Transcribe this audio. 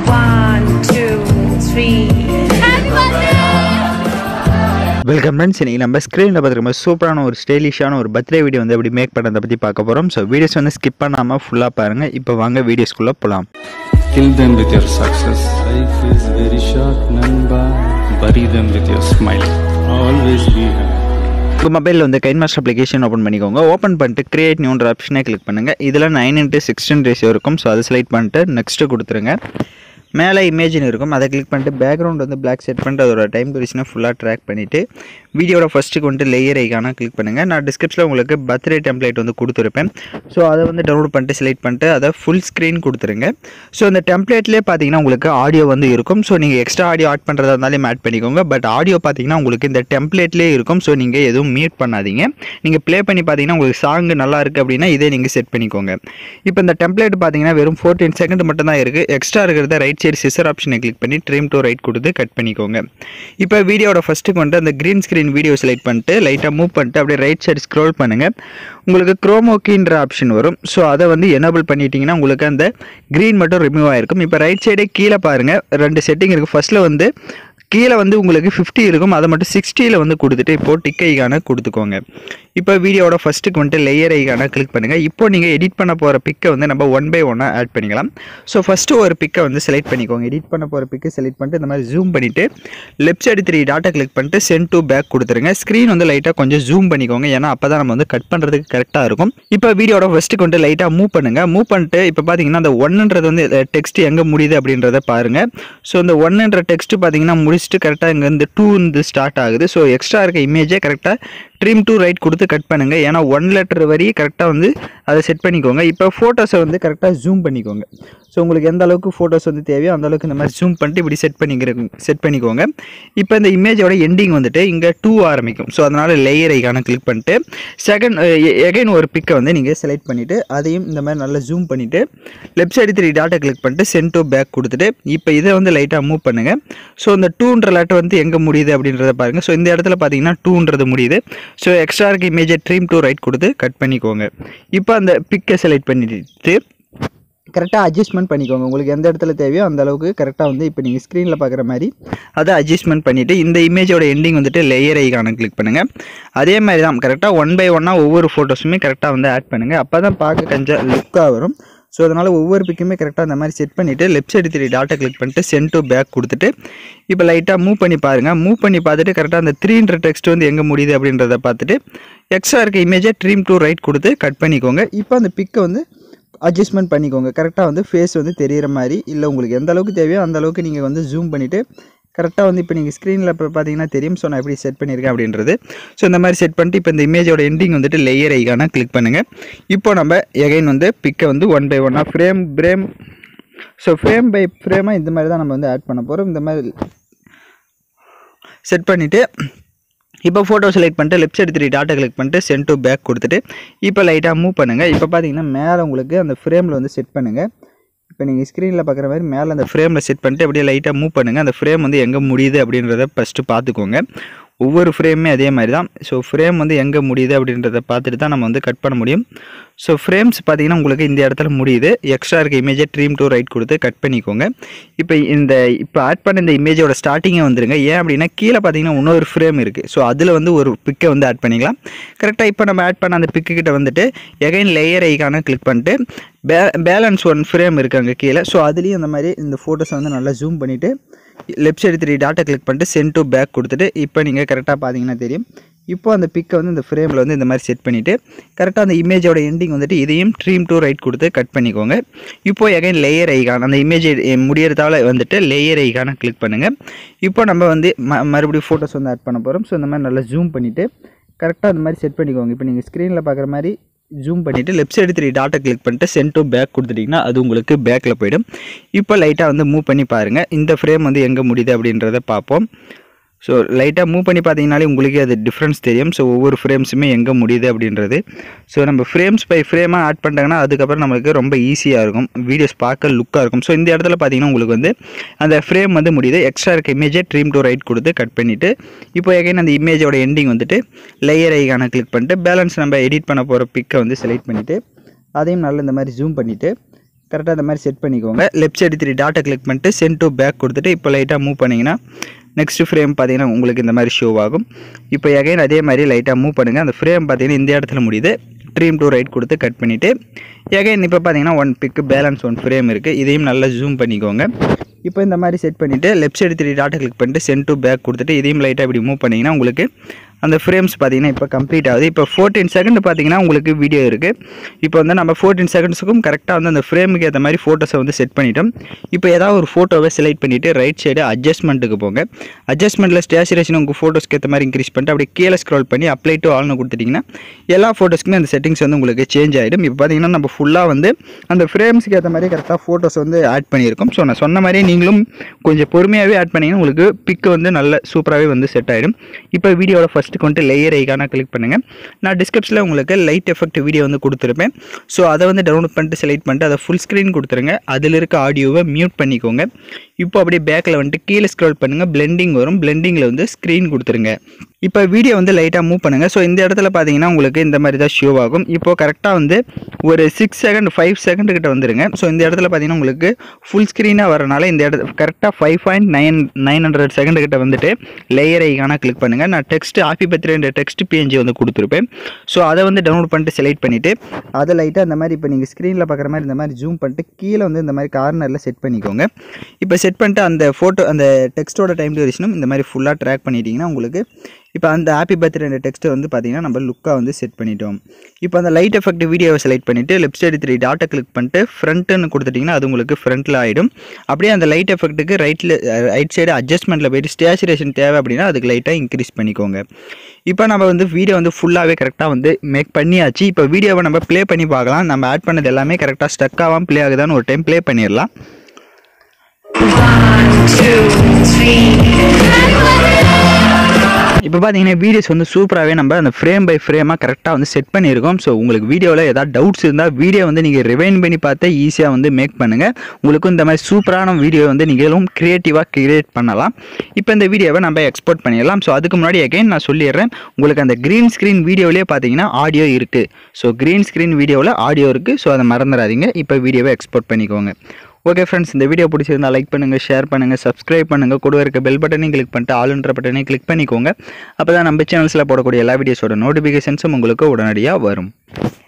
One, two, three. Welcome friends இன்றைக்கி நம்ம ஸ்க்ரீனில் பார்த்துருக்கோம் சூப்பரான ஒரு ஸ்டைலிஷான ஒரு பர்த்டே வீடியோ வந்து எப்படி மேக் பண்ணுறதை பற்றி பார்க்க போகிறோம் ஸோ வீடியோஸ் வந்து ஸ்கிப் பண்ணாமல் ஃபுல்லாக பாருங்கள் இப்போ வாங்க வீடியோஸ்குள்ளே போகலாம் Kill them with your success. Life is very short, Namba. Bury them with your smile. Always be happy. உங்கள் மொபைலில் வந்து கைன் மாஸ்டர் அப்ளிகேஷன் ஓப்பன் பண்ணிக்கோங்க ஓப்பன் பண்ணிட்டு கிரியேட் நியூன்ற ஆப்ஷனை கிளிக் பண்ணுங்கள் இதில் நைன் இன்ட்டு சிக்ஸ்டின் ரேஷியோ இருக்கும் ஸோ அதை செலக்ட் பண்ணிட்டு நெக்ஸ்ட்டு கொடுத்துருங்க மேலே இமேஜின் இருக்கும் அதை கிளிக் பண்ணிட்டு பேக்ரவுண்ட் வந்து பிளாக் செட் பண்ணிட்டு அதோட டைம் டியூரேஷனை ஃபுல்லாக ட்ராக் பண்ணிவிட்டு வீடியோட ஃபஸ்ட்டுக்கு வந்துட்டு லேயர் ஐக்கான கிளிக் பண்ணுங்கள் நான் டிஸ்கிரிப்ஷனில் உங்களுக்கு பர்த்டே டெம்ப்ளேட் வந்து கொடுத்துருப்பேன் ஸோ அதை வந்து டவுன்லோட் பண்ணிட்டு செலக்ட் பண்ணிட்டு அதை ஃபுல் ஸ்க்ரீன் கொடுத்துருங்க ஸோ அந்த டெம்ப்ளேட்லேயே பார்த்தீங்கன்னா உங்களுக்கு ஆடியோ வந்து இருக்கும் ஸோ நீங்கள் எக்ஸ்ட்ரா ஆடியோ ஆட் பண்ணுறதா இருந்தாலும் ஆட் பண்ணிக்கோங்க பட் ஆடியோ பார்த்தீங்கன்னா உங்களுக்கு இந்த டெம்ப்ளேட்லேயே இருக்கும் ஸோ நீங்கள் எதுவும் மியூட் பண்ணாதீங்க நீங்கள் ப்ளே பண்ணி பார்த்தீங்கன்னா உங்களுக்கு சாங் நல்லா இருக்குது அப்படின்னா இதே நீங்கள் செட் பண்ணிக்கோங்க இப்போ இந்த டெம்ப்ளேட் பார்த்தீங்கன்னா வெறும் ஃபோர்டீன் செகண்ட் மட்டும் தான் இருக்குது எக்ஸ்ட்ரா இருக்கிறத ரைட் சைடு சிசர் ஆப்ஷனை கிளிக் பண்ணி ட்ரீம் டு ரைட் கொடுத்து கட் பண்ணிக்கோங்க இப்போ வீடியோட ஃபஸ்ட்டுக்கு வந்துட்டு அந்த க்ரீன் ஸ்க்ரீன் வீடியோ செலக்ட் பண்ணிட்டு லைட்டாக மூவ் பண்ணிட்டு அப்படியே ரைட் சைடு ஸ்க்ரோல் பண்ணுங்கள் உங்களுக்கு குரோமோக்கின்ற ஆப்ஷன் வரும் ஸோ அதை வந்து எனேபிள் பண்ணிட்டீங்கன்னா உங்களுக்கு அந்த க்ரீன் மட்டும் ரிமூவ் ஆயிருக்கும் இப்போ ரைட் சைடே கீழே பாருங்கள் ரெண்டு செட்டிங் இருக்குது ஃபஸ்ட்டில் வந்து கீழே வந்து உங்களுக்கு ஃபிஃப்டி இருக்கும் அதை மட்டும் சிக்ஸ்டியில் வந்து கொடுத்துட்டு இப்போது டிக் ஐக்கான கொடுத்துக்கோங்க இப்போ வீடியோட ஃபஸ்ட்டுக்கு வந்துட்டு லேயர் ஐக்கான கிளிக் பண்ணுங்கள் இப்போ நீங்கள் எடிட் பண்ண போகிற பிக்கை வந்து நம்ம ஒன் பை ஒன்னாக ஆட் பண்ணிக்கலாம் ஸோ ஃபஸ்ட்டு ஒரு பிக்கை வந்து செலக்ட் பண்ணிக்கோங்க எடிட் பண்ண போகிற பிக்கை செலக்ட் பண்ணிட்டு இந்த மாதிரி ஜூம் பண்ணிவிட்டு லெஃப்ட் சைடு த்ரீ டாட்டா கிளிக் பண்ணிட்டு சென்ட் டு பேக் கொடுத்துருங்க ஸ்க்ரீன் வந்து லைட்டாக கொஞ்சம் ஜூம் பண்ணிக்கோங்க ஏன்னா அப்போ தான் நம்ம வந்து கட் பண்ணுறதுக்கு கரெக்டாக இருக்கும் இப்போ வீடியோட ஃபஸ்ட்டுக்கு வந்துட்டு லைட்டாக மூவ் பண்ணுங்கள் மூவ் பண்ணிட்டு இப்போ பார்த்தீங்கன்னா அந்த ஒன்னுன்றது வந்து டெக்ஸ்ட் எங்கே முடியுது அப்படின்றத பாருங்கள் ஸோ இந்த ஒன்னுன்ற டெக்ஸ்ட் பார்த்தீங்கன்னா முடிச்சுட்டு கரெக்டாக இங்கே இந்த டூ வந்து ஸ்டார்ட் ஆகுது ஸோ எக்ஸ்ட்ரா இருக்க இமேஜை கரெக்டாக ட்ரிம் டு ரைட் கொடுத்து கட் பண்ணுங்கள் ஏன்னா ஒன் லெட்டர் வரி கரெக்டாக வந்து அதை செட் பண்ணிக்கோங்க இப்போ ஃபோட்டோஸை வந்து கரெக்டாக ஜூம் பண்ணிக்கோங்க ஸோ உங்களுக்கு எந்த அளவுக்கு ஃபோட்டோஸ் வந்து தேவையோ அந்த அளவுக்கு இந்த மாதிரி ஜூம் பண்ணிட்டு இப்படி செட் பண்ணிக்கிற செட் பண்ணிக்கோங்க இப்போ இந்த இமேஜோட எண்டிங் வந்துட்டு இங்கே டூ ஆரம்பிக்கும் ஸோ அதனால் லேயர் ஐக்கான கிளிக் பண்ணிட்டு செகண்ட் எகைன் ஒரு பிக்கை வந்து நீங்கள் செலக்ட் பண்ணிவிட்டு அதையும் இந்த மாதிரி நல்லா ஜூம் பண்ணிவிட்டு லெஃப்ட் சைடு த்ரீ டாட்டா கிளிக் பண்ணிட்டு சென்ட் டு பேக் கொடுத்துட்டு இப்போ இதை வந்து லைட்டாக மூவ் பண்ணுங்கள் ஸோ இந்த டூன்ற லெட்டர் வந்து எங்கே முடியுது அப்படின்றத பாருங்கள் ஸோ இந்த இடத்துல பார்த்தீங்கன்னா டூன்றது முடியுது ஸோ எக்ஸ்ட்ரா இருக்க இமேஜை ட்ரீம் டு ரைட் கொடுத்து கட் பண்ணிக்கோங்க இப்போ அந்த பிக்கை செலக்ட் பண்ணிட்டு கரெக்டாக அட்ஜஸ்ட்மெண்ட் பண்ணிக்கோங்க உங்களுக்கு எந்த இடத்துல தேவையோ அந்த அளவுக்கு கரெக்டாக வந்து இப்போ நீங்கள் ஸ்க்ரீனில் பார்க்குற மாதிரி அதை அட்ஜஸ்ட்மெண்ட் பண்ணிவிட்டு இந்த இமேஜோட எண்டிங் வந்துட்டு லேயர் ஐக்கான கிளிக் பண்ணுங்கள் அதே மாதிரி தான் கரெக்டாக ஒன் பை ஒன்னாக ஒவ்வொரு ஃபோட்டோஸுமே கரெக்டாக வந்து ஆட் பண்ணுங்கள் அப்போ தான் பார்க்க கொஞ்சம் லுக்காக வரும் ஸோ அதனால் ஒவ்வொரு பிக்குமே கரெக்டாக அந்த மாதிரி செட் பண்ணிவிட்டு லெஃப்ட் சைடு த்ரீ டாட்டா கிளிக் பண்ணிட்டு சென்ட் டு பேக் கொடுத்துட்டு இப்போ லைட்டாக மூவ் பண்ணி பாருங்கள் மூவ் பண்ணி பார்த்துட்டு கரெக்டாக அந்த த்ரீன்ற டெக்ஸ்ட் வந்து எங்கே முடியுது அப்படின்றத பார்த்துட்டு எக்ஸ்ட்ரா இருக்க இமேஜை ட்ரீம் டு ரைட் கொடுத்து கட் பண்ணிக்கோங்க இப்போ அந்த பிக்கை வந்து அட்ஜஸ்ட்மெண்ட் பண்ணிக்கோங்க கரெக்டாக வந்து ஃபேஸ் வந்து தெரிகிற மாதிரி இல்லை உங்களுக்கு எந்த அளவுக்கு தேவையோ அந்த அளவுக்கு நீங்கள் வந்து ஜூம் பண்ணிவிட்டு கரெக்டாக வந்து இப்போ நீங்கள் ஸ்க்ரீனில் இப்போ பார்த்தீங்கன்னா தெரியும் ஸோ நான் எப்படி செட் பண்ணியிருக்கேன் அப்படின்றது ஸோ இந்த மாதிரி செட் பண்ணிட்டு இப்போ இந்த இமேஜோட எண்டிங் வந்துட்டு லேயர் ஐக்கான கிளிக் பண்ணுங்கள் இப்போ நம்ம எகைன் வந்து பிக்கை வந்து ஒன் பை ஒன்னாக frame frame so frame by ஃப்ரேமாக இந்த மாதிரி தான் நம்ம வந்து ஆட் பண்ண போகிறோம் இந்த மாதிரி செட் பண்ணிவிட்டு இப்போ ஃபோட்டோ செலக்ட் பண்ணிட்டு லெஃப்ட் சைடு த்ரீ டாட்டா கிளிக் பண்ணிட்டு சென்ட் டு பேக் கொடுத்துட்டு இப்போ லைட்டாக மூவ் பண்ணுங்கள் இப்போ பார்த்தீங்கன்னா மேலே உங்களுக்கு அந்த ஃப்ரேமில் வந்து செட் பண்ணுங்கள் இப்போ நீங்கள் ஸ்க்ரீனில் பார்க்குற மாதிரி மேலே அந்த ஃப்ரேமில் செட் பண்ணிட்டு அப்படியே லைட்டாக மூவ் பண்ணுங்கள் அந்த ஃப்ரேம் வந்து எங்கே முடியுது அப்படின்றத ஃபஸ்ட்டு பார்த்துக்கோங்க ஒவ்வொரு ஃப்ரேமுமே அதே மாதிரி தான் ஸோ ஃப்ரேம் வந்து எங்கே முடியுது அப்படின்றத பார்த்துட்டு தான் நம்ம வந்து கட் பண்ண முடியும் ஸோ ஃப்ரேம்ஸ் பார்த்தீங்கன்னா உங்களுக்கு இந்த இடத்துல முடியுது எக்ஸ்ட்ரா இருக்க இமேஜை ட்ரீம் டு ரைட் கொடுத்து கட் பண்ணிக்கோங்க இப்போ இந்த இப்போ ஆட் பண்ண இந்த இமேஜோட ஸ்டார்டிங்கே வந்துருங்க ஏன் அப்படின்னா கீழே பார்த்தீங்கன்னா இன்னொரு ஃப்ரேம் இருக்குது ஸோ அதில் வந்து ஒரு பிக்கை வந்து ஆட் பண்ணிக்கலாம் கரெக்டாக இப்போ நம்ம ஆட் பண்ண அந்த பிக்கு கிட்ட வந்துட்டு எகைன் லேயர் ஐக்கான கிளிக் பண்ணிட்டு பே பேலன்ஸ் ஒன் ஃப்ரேம் இருக்குது அங்கே கீழே ஸோ அதுலேயும் அந்த மாதிரி இந்த ஃபோட்டோஸை வந்து நல்லா ஜூம் பண்ணிவிட்டு லெஃப்ட் சைடு த்ரீ டாட்டா கிளிக் பண்ணிட்டு சென்ட் டு பேக் கொடுத்துட்டு இப்போ நீங்கள் கரெக்டாக பார்த்தீங்கன்னா தெரியும் இப்போ அந்த பிக்கை வந்து இந்த ஃப்ரேமில் வந்து இந்த மாதிரி செட் பண்ணிவிட்டு கரெக்டாக அந்த இமேஜோட எண்டிங் வந்துட்டு இதையும் ட்ரீம் டு ரைட் கொடுத்து கட் பண்ணிக்கோங்க இப்போ எகைன் லேயர் ஐகான் அந்த இமேஜ் முடியறதால வந்துட்டு லேயர் ஐகானை கிளிக் பண்ணுங்கள் இப்போ நம்ம வந்து ம மறுபடியும் ஃபோட்டோஸ் வந்து ஆட் பண்ண போகிறோம் ஸோ இந்த மாதிரி நல்லா ஜூம் பண்ணிவிட்டு கரெக்டாக அந்த மாதிரி செட் பண்ணிக்கோங்க இப்போ நீங்கள் ஸ்க்ரீனில் பார்க்குற மாதிரி ஜூம் பண்ணிவிட்டு லெஃப்ட் சைடு த்ரீ டாட்டா கிளிக் பண்ணிட்டு சென்ட் டு பேக் கொடுத்துட்டிங்கன்னா அது உங்களுக்கு பேக்கில் போயிடும் இப்போ லைட்டாக வந்து மூவ் பண்ணி பாருங்கள் இந்த ஃப்ரேம் வந்து எங்கே முடியுது அப்படின்றத பார்ப்போம் ஸோ லைட்டாக மூவ் பண்ணி பார்த்தீங்கனாலே உங்களுக்கே அது டிஃப்ரென்ஸ் தெரியும் ஸோ ஒவ்வொரு ஃப்ரேம்ஸுமே எங்கே முடியுது அப்படின்றது ஸோ நம்ம ஃப்ரேம்ஸ் பை ஃப்ரேமாக ஆட் பண்ணிட்டாங்கன்னா அதுக்கப்புறம் நம்மளுக்கு ரொம்ப ஈஸியாக இருக்கும் வீடியோஸ் பார்க்க லுக்காக இருக்கும் ஸோ இந்த இடத்துல பார்த்தீங்கன்னா உங்களுக்கு வந்து அந்த ஃப்ரேம் வந்து முடியுது எக்ஸ்ட்ரா இருக்க இமேஜை ட்ரீம் டு ரைட் கொடுத்து கட் பண்ணிவிட்டு இப்போ எகைன் அந்த இமேஜோட எண்டிங் வந்துட்டு லேயர் ஐக்கான கிளிக் பண்ணிட்டு பேலன்ஸ் நம்ம எடிட் பண்ண போகிற பிக்கை வந்து செலக்ட் பண்ணிவிட்டு அதையும் நல்லா இந்த மாதிரி ஜூம் பண்ணிவிட்டு கரெக்டாக அந்த மாதிரி செட் பண்ணிக்கோங்க லெஃப்ட் சைடு த்ரீ டாட்டை கிளிக் பண்ணிட்டு சென்ட் டு பேக் கொடுத்துட்டு இப்போ லைட்டாக மூவ் பண்ணிங்கன்னா நெக்ஸ்ட் ஃப்ரேம் பார்த்தீங்கன்னா உங்களுக்கு இந்த மாதிரி ஷோ ஆகும் இப்போ எகைன் அதே மாதிரி லைட்டாக மூவ் பண்ணுங்கள் அந்த ஃப்ரேம் பார்த்தீங்கன்னா இந்த இடத்துல முடியுது ட்ரீம் டு ரைட் கொடுத்து கட் பண்ணிவிட்டு எகைன் இப்போ பார்த்தீங்கன்னா ஒன் பிக்கு பேலன்ஸ் ஒன் ஃப்ரேம் இருக்குது இதையும் நல்லா ஜூம் பண்ணிக்கோங்க இப்போ இந்த மாதிரி செட் பண்ணிவிட்டு லெஃப்ட் சைடு த்ரீ டாட்டை கிளிக் பண்ணிட்டு சென்ட் டு பேக் கொடுத்துட்டு இதையும் லைட்டாக இப்படி மூவ் பண்ணிங்கன்னா உங்களுக்கு அந்த ஃப்ரேம்ஸ் பார்த்தீங்கன்னா இப்போ கம்ப்ளீட் ஆகுது இப்போ ஃபோர்டீன் செகண்ட் பார்த்தீங்கன்னா உங்களுக்கு வீடியோ இருக்குது இப்போ வந்து நம்ம ஃபோர்டீன் செகண்ட்ஸுக்கும் கரெக்டாக வந்து அந்த ஃப்ரேமுக்கு ஏற்ற மாதிரி ஃபோட்டோஸை வந்து செட் பண்ணிட்டோம் இப்போ ஏதாவது ஒரு ஃபோட்டோவை செலக்ட் பண்ணிவிட்டு ரைட் சைடு அட்ஜஸ்ட்மெண்ட்டுக்கு போங்க அட்ஜஸ்ட்மெண்ட்டில் ஸ்டேச்சுரேஷன் உங்கள் ஃபோட்டோஸ்க்கு ஏற்ற மாதிரி இன்க்ரீஸ் பண்ணிட்டு அப்படியே கீழே ஸ்க்ரோல் பண்ணி அப்ளை டு ஆல்னு கொடுத்துட்டிங்கன்னா எல்லா ஃபோட்டோஸ்க்குமே அந்த செட்டிங்ஸ் வந்து உங்களுக்கு சேஞ்ச் ஆகிடும் இப்போ பார்த்தீங்கன்னா நம்ம ஃபுல்லாக வந்து அந்த ஃப்ரேம்ஸ்க்கு ஏற்ற மாதிரி கரெக்டாக ஃபோட்டோஸ் வந்து ஆட் பண்ணியிருக்கோம் ஸோ நான் சொன்ன மாதிரி நீங்களும் கொஞ்சம் பொறுமையாகவே ஆட் பண்ணிங்கன்னா உங்களுக்கு பிக் வந்து நல்ல சூப்பராகவே வந்து செட் ஆகிடும் இப்போ வீடியோவில் ஃபஸ்ட்டுக்கு வந்துட்டு லேயர் ஐக்கான கிளிக் பண்ணுங்கள் நான் டிஸ்கிரிப்ஷனில் உங்களுக்கு லைட் எஃபெக்ட் வீடியோ வந்து கொடுத்துருப்பேன் ஸோ அதை வந்து டவுன்லோட் பண்ணிட்டு செலக்ட் பண்ணிட்டு அதை ஃபுல் ஸ்க்ரீன் கொடுத்துருங்க அதில் இருக்க ஆடியோவை மியூட் பண்ணிக்கோங்க இப்போ அப்படியே பேக்கில் வந்துட்டு கீழே ஸ்க்ரோல் பண்ணுங்கள் பிளெண்டிங் வரும் பிளெண்டிங்கில் வந்து ஸ்க்ரீன் கொடுத்துருங்க இப்போ வீடியோ வந்து லைட்டாக மூவ் பண்ணுங்கள் ஸோ இந்த இடத்துல பார்த்தீங்கன்னா உங்களுக்கு இந்த மாதிரி தான் ஷோ ஆகும் இப்போது கரெக்டாக வந்து ஒரு சிக்ஸ் செகண்ட் ஃபைவ் செகண்ட் கிட்ட வந்துருங்க ஸோ இந்த இடத்துல பார்த்தீங்கன்னா உங்களுக்கு ஃபுல் ஸ்க்ரீனாக வரனால இந்த இடத்துல கரெக்டாக five point nine nine hundred second கிட்ட வந்துட்டு லேயர் ஐக்கான கிளிக் பண்ணுங்கள் நான் text happy birthday text PNG வந்து கொடுத்துருப்பேன் ஸோ அதை வந்து டவுன்லோட் பண்ணிட்டு செலக்ட் பண்ணிவிட்டு அதை லைட்டாக இந்த மாதிரி இப்போ நீங்கள் ஸ்க்ரீனில் பார்க்குற மாதிரி இந்த மாதிரி ஜூம் பண்ணிட்டு கீழே வந்து இந்த மாதிரி கார்னரில் செட் பண்ணிக்கோங்க இப்போ செட் பண்ணிட்டு அந்த ஃபோட்டோ அந்த டெக்ஸ்ட்டோட டைம் டியூரேஷனும் இந்த மாதிரி ஃபுல்லாக ட்ராக் பண்ணிட்டீங்கன்னா உங்களுக்கு இப்போ அந்த ஹாப்பி பர்த்டே டெக்ஸ்ட்டை வந்து பார்த்தீங்கன்னா நம்ம லுக்காக வந்து செட் பண்ணிட்டோம் இப்போ அந்த லைட் எஃபெக்ட் வீடியோவை செலக்ட் பண்ணிவிட்டு லெஃப்ட் சைடு த்ரீ டாட்டை கிளிக் பண்ணிட்டு ஃப்ரண்ட்டுன்னு கொடுத்துட்டிங்கன்னா அது உங்களுக்கு ஃப்ரண்ட்டில் ஆகிடும் அப்படியே அந்த லைட் எஃபெக்ட்டுக்கு ரைட்டில் ரைட் சைடு அட்ஜஸ்ட்மெண்ட்டில் போயிட்டு ஸ்டேச்சுரேஷன் தேவை அப்படின்னா அதுக்கு லைட்டாக இன்க்ரீஸ் பண்ணிக்கோங்க இப்போ நம்ம வந்து வீடியோ வந்து ஃபுல்லாகவே கரெக்டாக வந்து மேக் பண்ணியாச்சு இப்போ வீடியோவை நம்ம ப்ளே பண்ணி பார்க்கலாம் நம்ம ஆட் பண்ணது எல்லாமே கரெக்டாக ஸ்டக் ஆகாமல் ப்ளே ஆகுதான்னு ஒரு டைம் ப்ளே பண்ணிடலாம் One, two, three. இப்போ பார்த்தீங்கன்னா வீடியோஸ் வந்து சூப்பராகவே நம்ம அந்த ஃப்ரேம் பை ஃப்ரேமாக கரெக்டாக வந்து செட் பண்ணியிருக்கோம் ஸோ உங்களுக்கு வீடியோவில் ஏதாவது டவுட்ஸ் இருந்தால் வீடியோ வந்து நீங்கள் ரிவைன் பண்ணி பார்த்து ஈஸியாக வந்து மேக் பண்ணுங்கள் உங்களுக்கும் இந்த மாதிரி சூப்பரான வீடியோ வந்து நீங்களும் க்ரியேட்டிவாக க்ரியேட் பண்ணலாம் இப்போ இந்த வீடியோவை நம்ம எக்ஸ்போர்ட் பண்ணிடலாம் ஸோ அதுக்கு முன்னாடி அகைன் நான் சொல்லிடுறேன் உங்களுக்கு அந்த க்ரீன் ஸ்க்ரீன் வீடியோவிலே பார்த்தீங்கன்னா ஆடியோ இருக்குது ஸோ க்ரீன் ஸ்க்ரீன் வீடியோவில் ஆடியோ இருக்குது ஸோ அதை மறந்துடாதீங்க இப்போ வீடியோவை எக்ஸ்போர்ட் பண்ணிக்கோங்க ஓகே ஃப்ரெண்ட்ஸ் இந்த வீடியோ பிடிச்சிருந்தா லைக் பண்ணுங்கள் ஷேர் பண்ணுங்கள் சப்ஸ்கிரைப் பண்ணுங்கள் கூட இருக்க பெல் பட்டனையும் கிளிக் பண்ணிட்டு ஆளுன்ற பட்டனையும் கிளிக் பண்ணிக்கோங்க அப்போ தான் நம்ம சேனல்ஸில் போடக்கூடிய எல்லா வீடியோஸோட நோட்டிஃபிகேஷன்ஸும் உங்களுக்கு உடனடியாக வரும்